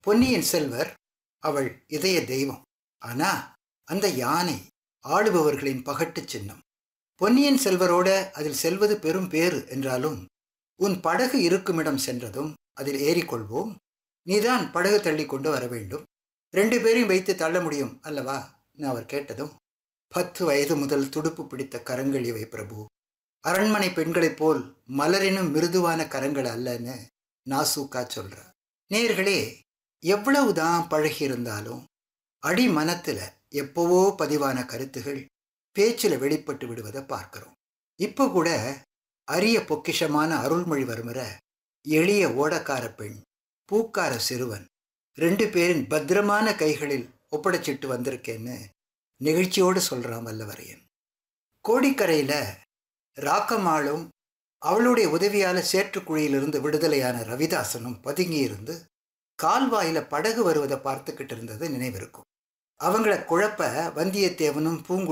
பொன்னியின் செல்வர் அவள் இதய தெய்வம் ஆனா அந்த யானை ஆளுபவர்களின் பகட்டு சின்னம் பொன்னியின் செல்வரோட அதில் செல்வது பெரும் பேறு என்றாலும் உன் படகு இருக்குமிடம் சென்றதும் அதில் ஏறிக்கொள்வோம் நீதான் படகு தள்ளி கொண்டு வர வேண்டும் ரெண்டு பேரையும் வைத்து தள்ள முடியும் அல்லவா அவர் கேட்டதும் பத்து வயது முதல் துடுப்பு பிடித்த கரங்கள் இவை பிரபு அரண்மனை பெண்களைப் போல் மலரினும் மிருதுவான கரங்கள் அல்லன்னு நாசூக்கா சொல்றார் நேர்களே எவ்வளவுதான் பழகி இருந்தாலும் அடி மனத்துல எப்பவோ பதிவான கருத்துகள் பேச்சில் வெளிப்பட்டு விடுவதை பார்க்கிறோம் இப்போ கூட அரிய பொக்கிஷமான அருள்மொழிவர்மரை எளிய ஓடக்கார பெண் பூக்கார சிறுவன் ரெண்டு பேரின் பத்திரமான கைகளில் ஒப்படைச்சிட்டு வந்திருக்கேன்னு நிகழ்ச்சியோடு சொல்கிறான் வல்லவரையன் கோடிக்கரையில் ராக்கம்மாளும் அவளுடைய உதவியால் சேற்றுக்குழியிலிருந்து விடுதலையான ரவிதாசனும் பதுங்கியிருந்து கால்வாயில் படகு வருவதை பார்த்துக்கிட்டு இருந்தது நினைவிருக்கும் அவங்கள குழப்ப வந்தியத்தேவனும் பூங்கு